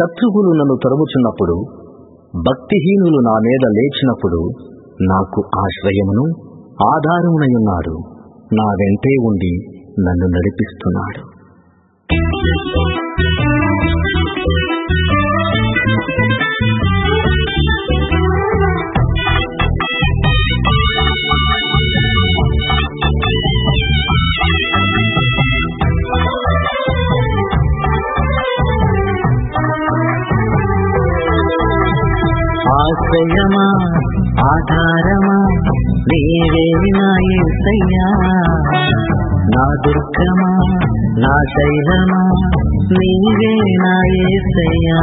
శత్రువులు నన్ను తరుముచున్నప్పుడు భక్తిహీనులు నా మీద లేచినప్పుడు నాకు ఆశ్రయమును ఆధారమునయున్నాడు నా వెంటే ఉండి నన్ను నడిపిస్తున్నాడు ఆశ్రయమా ఆధారమా నీవే నా యేసయ్యా నా దుర్గమా నా శైలమా నీవే నా యేసయ్యా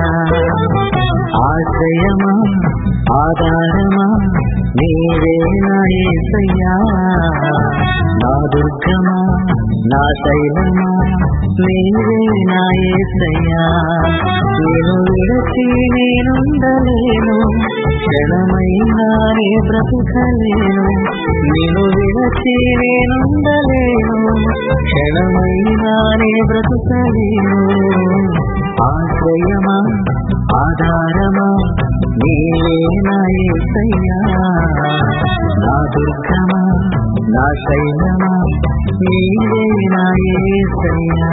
ఆశ్రయమా ఆధారమా నీవే నా యేసయ్యా నా దుర్గమా నా శైలమా నీవే నా యేసయ్యా నేను విడచి నేనుండలేను క్షణమైనా నే బ్రతుకలేను నేను విడచి నేనుండలేను క్షణమైనా నే బ్రతుకలేను ఆశ్రయమా ఆధారమా నీవే నా యేసయ్యా నా దుర్గమా నా శైలమా నీవే నా యేసయ్యా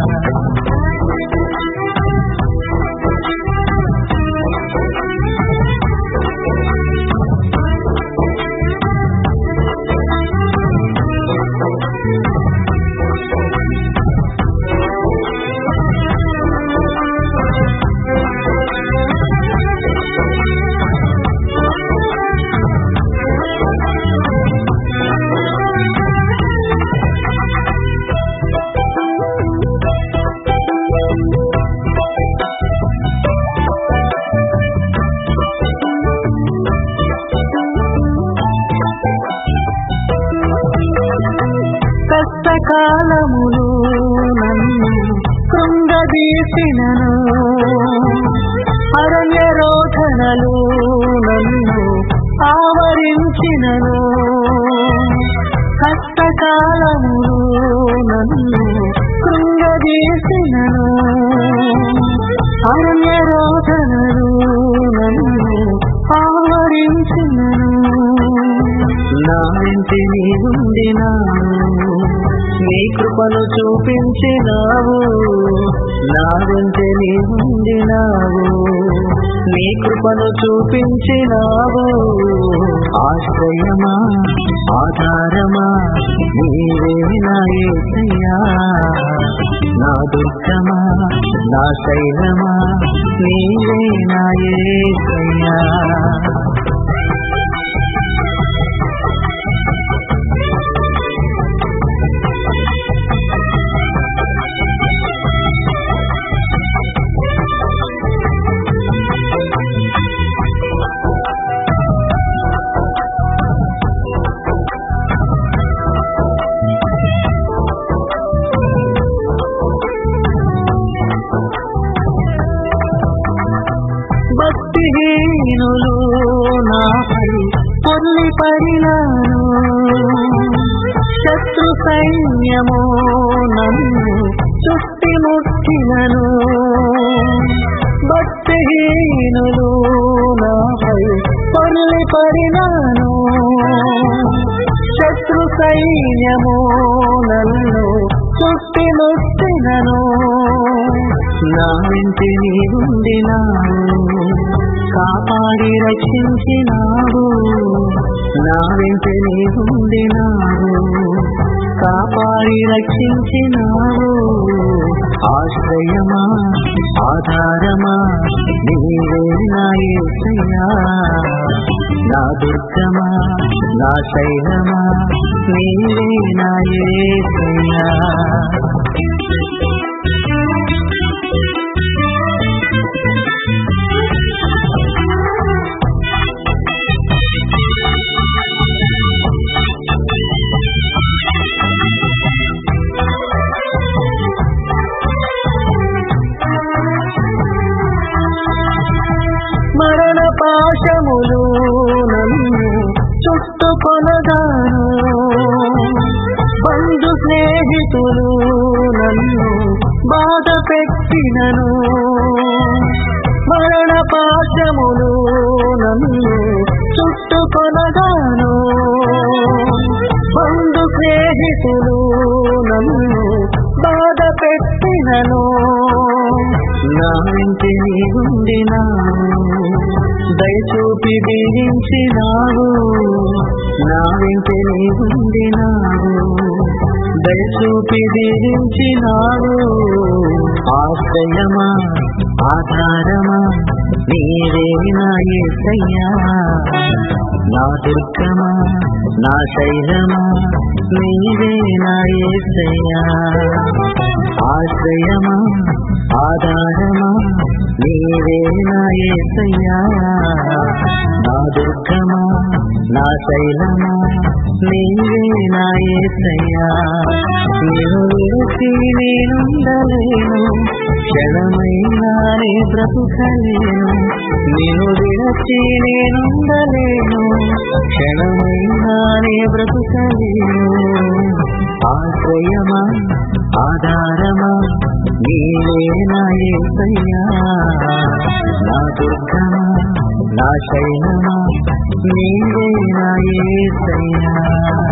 కష్టకాలములు నన్ను కృంగదీసినను అరణ్య రోధనలు నన్ను ఆవరించినను కష్టకాలములు నన్ను కృంగదీసినను అరణ్య రోధనలు నన్ను ఆవరించినను నా ఇంటి నీ ఉండినావు నీ కృపను చూపించినావు నా వెంట నీ ఉండినావు నీ కృపను చూపించినావు ఆశ్రయమా ఆధారమా నీవే నా యేసయ్యా నా దుర్గమా నా శైలమా నీవే నా యేసయ్యా భక్తిహీనులు నాపై పొల్లి పడినాను శత్రు సైన్యము నన్ను చుట్టి ముట్టినను భక్తిహీనులు నాపై పొల్లి పడినాను శత్రు సైన్యము నన్ను చుట్టి ముట్టినను నా వెంటి నీవుండినావు కాపాడి రక్షించినావు నా వెంటి నీవుండినావు కాపాడి రక్షించినావు ఆశ్రయమా ఆధారమా నీవే నా యేసయ్యా నా దుర్గమా నా శైలమా నీవే నా యేసయ్యా మరణ పాశములు నన్ను చుట్టుకొనగాను బంధు స్నేహితులు నన్ను బాధ పెట్టినను పాశములు నన్ను చుట్టుకొనగాను బంధు స్నేహితులు నన్ను బాధ పెట్టినను నా వెంటి నీవుండినావు దయచూపి దీవించినావు నా వెంటి నీవుండినావు దయచూపి దీవించినావు ఆశ్రయమా ఆధారమా నీవే నా యేసయ్యా నా దుర్గమా నా శైలమా నీవే నా యేసయ్యా ఆశ్రయమా ఆధారమా నీవే నా యేసయ్యా నా దుర్గమా నా శైలమా నీవే నా యేసయ్యా నేను విడిచి నేనుండలేను క్షణమైనా నే బ్రతుకలేను నేను విడచి నేనుండలేను క్షణమైనా నే బ్రతుకలేను ఆశ్రయమా ఆధారమా నీవే నా యేసయ్యా నా దుర్గమా నా శైలమా నీవే నా యేసయ్యా